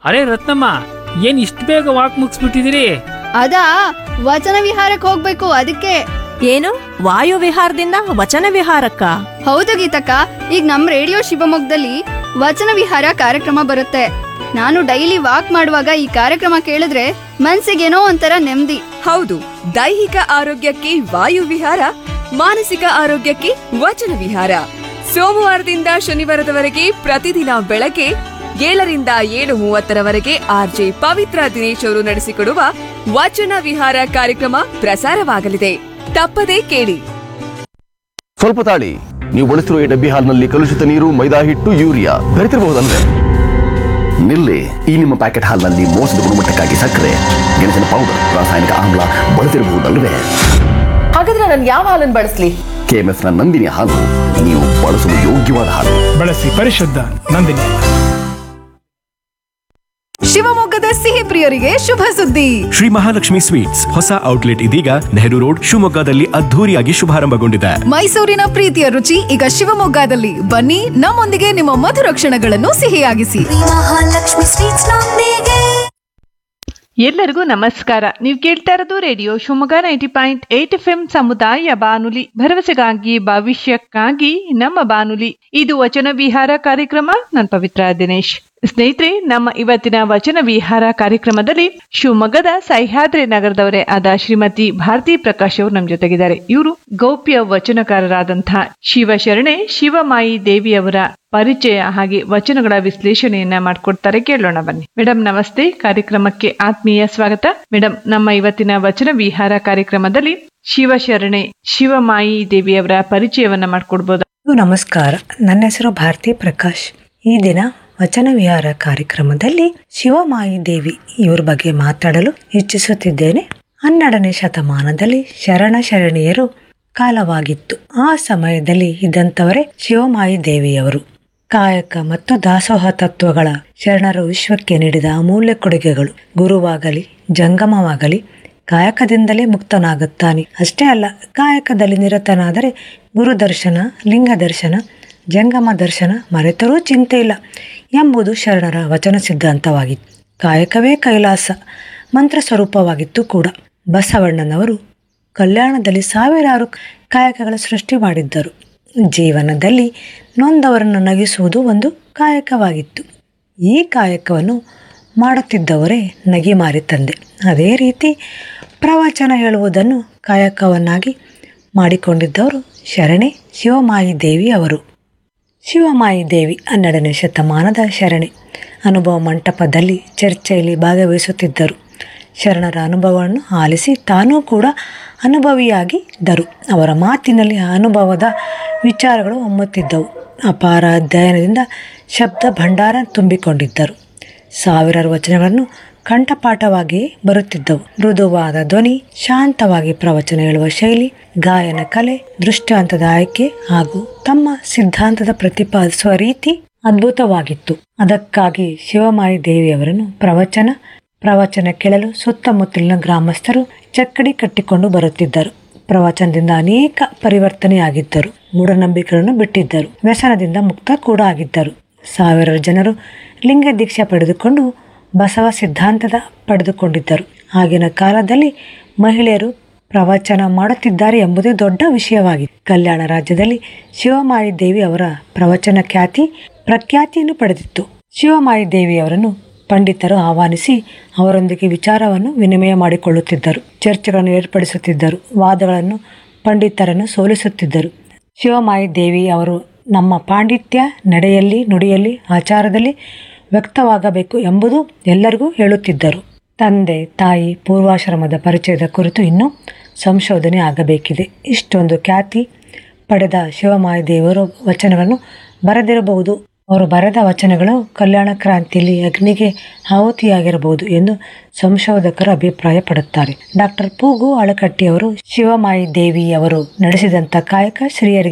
ಅರೆ ರತ್ನಮ್ಮ ಏನ್ ಇಷ್ಟು ಬೇಗ ವಾಕ್ ಮುಗಿಸ್ಬಿಟ್ಟಿದ್ದೀರಿ ಅದಾ ವಚನ ವಿಹಾರಕ್ಕೆ ಹೋಗ್ಬೇಕು ಅದಕ್ಕೆ ಏನು ವಾಯು ವಿಹಾರದಿಂದ ವಚನ ವಿಹಾರಕ್ಕ ಹೌದು ಗೀತಕ್ಕ ಈಗ ನಮ್ ರೇಡಿಯೋ ಶಿವಮೊಗ್ಗದಲ್ಲಿ ವಚನ ವಿಹಾರ ಕಾರ್ಯಕ್ರಮ ಬರುತ್ತೆ ನಾನು ಡೈಲಿ ವಾಕ್ ಮಾಡುವಾಗ ಈ ಕಾರ್ಯಕ್ರಮ ಕೇಳಿದ್ರೆ ಮನ್ಸಿಗೇನೋ ಒಂಥರ ನೆಮ್ಮದಿ ಹೌದು ದೈಹಿಕ ಆರೋಗ್ಯಕ್ಕೆ ವಾಯು ವಿಹಾರ ಮಾನಸಿಕ ಆರೋಗ್ಯಕ್ಕೆ ವಚನ ವಿಹಾರ ಸೋಮವಾರದಿಂದ ಶನಿವಾರದವರೆಗೆ ಪ್ರತಿದಿನ ಬೆಳಗ್ಗೆ ಏಳರಿಂದ ಏಳು ಮೂವತ್ತರವರೆಗೆ ಆರ್ಜೆ ಪವಿತ್ರ ದಿನೇಶ್ ಅವರು ನಡೆಸಿಕೊಡುವ ವಚನ ವಿಹಾರ ಕಾರ್ಯಕ್ರಮ ಪ್ರಸಾರವಾಗಲಿದೆ ತಪ್ಪದೇ ಕೇಳಿ ಸ್ವಲ್ಪ ತಾಳಿ ನೀವು ಬಳಸಿರುವ ಈ ಡಬ್ಬಿ ಹಾಲ್ನಲ್ಲಿ ಕಲುಷಿತ ನೀರು ಮೈದಾ ಹಿಟ್ಟು ಯೂರಿಯಾ ಬೆರೆತಿರಬಹುದಲ್ವೇ ನಿಲ್ಲಿ ಈ ನಿಮ್ಮ ಪ್ಯಾಕೆಟ್ ಹಾಲ್ನಲ್ಲಿ ಮೋಸದ ಗುಣಮಟ್ಟಕ್ಕಾಗಿ ಸಕ್ಕರೆ ಗೆಣಸಿನ ಪೌಡರ್ ರಾಸಾಯನಿಕ ಆಮ್ಲ ಬಳಸಿರಬಹುದಲ್ವೇ ಹಾಗಾದ್ರೆ ನಾನು ಯಾವ ಹಾಲನ್ನು ಬಳಸ್ಲಿ ಕೆಎಂಎಫ್ನ ನಂದಿನಿ ಹಾಲು ನೀವು ಬಳಸಲು ಯೋಗ್ಯವಾದ ಹಾಲು ಬಳಸಿ ಪರಿಶುದ್ಧ ನಂದಿನಿ ಶಿವಮೊಗ್ಗದ ಸಿಹಿ ಪ್ರಿಯರಿಗೆ ಶುಭ ಸುದ್ದಿ ಶ್ರೀ ಮಹಾಲಕ್ಷ್ಮಿ ಸ್ವೀಟ್ಸ್ ಹೊಸ ಔಟ್ಲೆಟ್ ಇದೀಗ ನೆಹರು ರೋಡ್ ಶಿವಮೊಗ್ಗದಲ್ಲಿ ಅದ್ಧೂರಿಯಾಗಿ ಶುಭಾರಂಭಗೊಂಡಿದೆ ಮೈಸೂರಿನ ಪ್ರೀತಿಯ ರುಚಿ ಈಗ ಶಿವಮೊಗ್ಗದಲ್ಲಿ ಬನ್ನಿ ನಮ್ಮೊಂದಿಗೆ ನಿಮ್ಮ ಮಧುರ ಕ್ಷಣಗಳನ್ನು ಸಿಹಿಯಾಗಿಸಿ ಮಹಾಲಕ್ಷ್ಮಿ ಸ್ವೀಟ್ಸ್ ನೊಂದಿಗೆ ಎಲ್ಲರಿಗೂ ನಮಸ್ಕಾರ ನೀವು ಕೇಳ್ತಾ ಇರೋದು radio Shivamogga ninety point eight F M ಸಮುದಾಯ ಬಾನುಲಿ ಭರವಸೆಗಾಗಿ ಭವಿಷ್ಯಕ್ಕಾಗಿ ನಮ್ಮ ಬಾನುಲಿ ಇದು ವಚನ ವಿಹಾರ ಕಾರ್ಯಕ್ರಮ ನಾನು ಪವಿತ್ರ ದಿನೇಶ್ ಸ್ನೇಹಿತರೆ ನಮ್ಮ ಇವತ್ತಿನ ವಚನ ವಿಹಾರ ಕಾರ್ಯಕ್ರಮದಲ್ಲಿ ಶಿವಮೊಗ್ಗದ ಸಹ್ಯಾದ್ರಿ ನಗರದವರೇ ಆದ ಶ್ರೀಮತಿ ಭಾರತಿ ಪ್ರಕಾಶ್ ಅವರು ನಮ್ಮ ಜೊತೆಗಿದ್ದಾರೆ ಇವರು ಗೌಪ್ಯ ವಚನಕಾರರಾದಂತಹ ಶಿವಶರಣೆ ಶಿವಮಾಯಿ ದೇವಿಯವರ ಪರಿಚಯ ಹಾಗೆ ವಚನಗಳ ವಿಶ್ಲೇಷಣೆಯನ್ನ ಮಾಡ್ಕೊಡ್ತಾರೆ ಕೇಳೋಣ ಬನ್ನಿ ಮೇಡಮ್ ನಮಸ್ತೆ ಕಾರ್ಯಕ್ರಮಕ್ಕೆ ಆತ್ಮೀಯ ಸ್ವಾಗತ ಮೇಡಮ್ ನಮ್ಮ ಇವತ್ತಿನ ವಚನ ವಿಹಾರ ಕಾರ್ಯಕ್ರಮದಲ್ಲಿ ಶಿವಶರಣೆ ಶಿವಮಾಯಿ ದೇವಿಯವರ ಪರಿಚಯವನ್ನ ಮಾಡ್ಕೊಡ್ಬೋದಾ ನಮಸ್ಕಾರ ನನ್ನ ಹೆಸರು ಭಾರತಿ ಪ್ರಕಾಶ್ ಈ ದಿನ ವಚನ ವಿಹಾರ ಕಾರ್ಯಕ್ರಮದಲ್ಲಿ ಶಿವಮಾಯಿ ದೇವಿ ಇವ್ರ ಬಗ್ಗೆ ಮಾತಾಡಲು ಇಚ್ಛಿಸುತ್ತಿದ್ದೇನೆ ಹನ್ನೆರಡನೇ ಶತಮಾನದಲ್ಲಿ ಶರಣ ಶರಣೀಯರು ಕಾಲವಾಗಿತ್ತು ಆ ಸಮಯದಲ್ಲಿ ಇದ್ದಂಥವರೇ ಶಿವಮಾಯಿ ದೇವಿಯವರು ಕಾಯಕ ಮತ್ತು ದಾಸೋಹ ತತ್ವಗಳ ಶರಣರು ವಿಶ್ವಕ್ಕೆ ನೀಡಿದ ಅಮೂಲ್ಯ ಕೊಡುಗೆಗಳು ಗುರುವಾಗಲಿ ಜಂಗಮವಾಗಲಿ ಕಾಯಕದಿಂದಲೇ ಮುಕ್ತನಾಗುತ್ತಾನೆ ಅಷ್ಟೇ ಅಲ್ಲ ಕಾಯಕದಲ್ಲಿ ನಿರತನಾದರೆ ಗುರು ದರ್ಶನ ಲಿಂಗ ದರ್ಶನ ಜಂಗಮ ದರ್ಶನ ಮರೆತರೂ ಚಿಂತೆ ಇಲ್ಲ ಎಂಬುದು ಶರಣರ ವಚನ ಸಿದ್ಧಾಂತವಾಗಿತ್ತು ಕಾಯಕವೇ ಕೈಲಾಸ ಮಂತ್ರ ಸ್ವರೂಪವಾಗಿತ್ತು ಕೂಡ ಬಸವಣ್ಣನವರು ಕಲ್ಯಾಣದಲ್ಲಿ ಸಾವಿರಾರು ಕಾಯಕಗಳ ಸೃಷ್ಟಿ ಮಾಡಿದ್ದರು ಜೀವನದಲ್ಲಿ ನೊಂದವರನ್ನು ನಗಿಸುವುದು ಒಂದು ಕಾಯಕವಾಗಿತ್ತು ಈ ಕಾಯಕವನ್ನು ಮಾಡುತ್ತಿದ್ದವರೇ ನಗಿಮಾರಿ ತಂದೆ ಅದೇ ರೀತಿ ಪ್ರವಚನ ಹೇಳುವುದನ್ನು ಕಾಯಕವನ್ನಾಗಿ ಮಾಡಿಕೊಂಡಿದ್ದವರು ಶರಣೆ ಶಿವಮಾಯಿ ದೇವಿ ಅವರು ಶಿವಮಾಯಿ ದೇವಿ ಹನ್ನೆರಡನೇ ಶತಮಾನದ ಶರಣೆ ಅನುಭವ ಮಂಟಪದಲ್ಲಿ ಚರ್ಚೆಯಲ್ಲಿ ಭಾಗವಹಿಸುತ್ತಿದ್ದರು ಶರಣರ ಅನುಭವವನ್ನು ಆಲಿಸಿ ತಾನೂ ಕೂಡ ಅನುಭವಿಯಾಗಿದ್ದರು ಅವರ ಮಾತಿನಲ್ಲಿ ಆ ಅನುಭವದ ವಿಚಾರಗಳು ಒಮ್ಮುತ್ತಿದ್ದವು ಅಪಾರ ಅಧ್ಯಯನದಿಂದ ಶಬ್ದ ಭಂಡಾರ ತುಂಬಿಕೊಂಡಿದ್ದರು ಸಾವಿರಾರು ವಚನಗಳನ್ನು ಕಂಠಪಾಠವಾಗಿ ಬರುತ್ತಿದ್ದವು ಮೃದುವಾದ ಧ್ವನಿ ಶಾಂತವಾಗಿ ಪ್ರವಚನ ಹೇಳುವ ಶೈಲಿ ಗಾಯನ ಕಲೆ ದೃಷ್ಟಾಂತದ ಆಯ್ಕೆ ಹಾಗೂ ತಮ್ಮ ಸಿದ್ಧಾಂತದ ಪ್ರತಿಪಾದಿಸುವ ರೀತಿ ಅದ್ಭುತವಾಗಿತ್ತು ಅದಕ್ಕಾಗಿ ಶಿವಮಾಯಿ ದೇವಿಯವರನ್ನು ಪ್ರವಚನ ಪ್ರವಚನ ಕೇಳಲು ಸುತ್ತಮುತ್ತಲಿನ ಗ್ರಾಮಸ್ಥರು ಚಕ್ಕಡಿ ಕಟ್ಟಿಕೊಂಡು ಬರುತ್ತಿದ್ದರು ಪ್ರವಚನದಿಂದ ಅನೇಕ ಪರಿವರ್ತನೆಯಾಗಿದ್ದರು ಮೂಢನಂಬಿಕೆಗಳನ್ನು ಬಿಟ್ಟಿದ್ದರು ವ್ಯಸನದಿಂದ ಮುಕ್ತ ಕೂಡ ಆಗಿದ್ದರು ಸಾವಿರಾರು ಜನರು ಲಿಂಗ ದೀಕ್ಷೆ ಪಡೆದುಕೊಂಡು ಬಸವ ಸಿದ್ಧಾಂತದ ಪಡೆದುಕೊಂಡಿದ್ದರು ಆಗಿನ ಕಾಲದಲ್ಲಿ ಮಹಿಳೆಯರು ಪ್ರವಚನ ಮಾಡುತ್ತಿದ್ದಾರೆ ಎಂಬುದೇ ದೊಡ್ಡ ವಿಷಯವಾಗಿತ್ತು ಕಲ್ಯಾಣ ರಾಜ್ಯದಲ್ಲಿ ಶಿವಮಾಯಿ ದೇವಿ ಅವರ ಪ್ರವಚನ ಖ್ಯಾತಿ ಪ್ರಖ್ಯಾತಿಯನ್ನು ಪಡೆದಿತ್ತು ಶಿವಮಾಯಿ ದೇವಿಯವರನ್ನು ಪಂಡಿತರು ಆಹ್ವಾನಿಸಿ ಅವರೊಂದಿಗೆ ವಿಚಾರವನ್ನು ವಿನಿಮಯ ಮಾಡಿಕೊಳ್ಳುತ್ತಿದ್ದರು ಚರ್ಚೆಗಳನ್ನು ಏರ್ಪಡಿಸುತ್ತಿದ್ದರು ವಾದಗಳನ್ನು ಪಂಡಿತರನ್ನು ಸೋಲಿಸುತ್ತಿದ್ದರು ಶಿವಮಾಯಿ ದೇವಿ ಅವರು ನಮ್ಮ ಪಾಂಡಿತ್ಯ ನಡೆಯಲ್ಲಿ ನುಡಿಯಲ್ಲಿ ಆಚಾರದಲ್ಲಿ ವ್ಯಕ್ತವಾಗಬೇಕು ಎಂಬುದು ಎಲ್ಲರಿಗೂ ಹೇಳುತ್ತಿದ್ದರು ತಂದೆ ತಾಯಿ ಪೂರ್ವಾಶ್ರಮದ ಪರಿಚಯದ ಕುರಿತು ಇನ್ನೂ ಸಂಶೋಧನೆ ಆಗಬೇಕಿದೆ ಇಷ್ಟೊಂದು ಖ್ಯಾತಿ ಪಡೆದ ಶಿವಮಾಯಿ ದೇವರು ವಚನಗಳನ್ನು ಬರೆದಿರಬಹುದು ಅವರು ಬರೆದ ವಚನಗಳು ಕಲ್ಯಾಣ ಕ್ರಾಂತಿಯಲ್ಲಿ ಅಗ್ನಿಗೆ ಆಹುತಿಯಾಗಿರಬಹುದು ಎಂದು ಸಂಶೋಧಕರು ಅಭಿಪ್ರಾಯಪಡುತ್ತಾರೆ ಡಾಕ್ಟರ್ ಪೂಗು ಅಳಕಟ್ಟಿಯವರು ಶಿವಮಾಯಿ ದೇವಿ ಅವರು ನಡೆಸಿದಂಥ ಕಾಯಕ ಶ್ರೀಯರಿಗೆ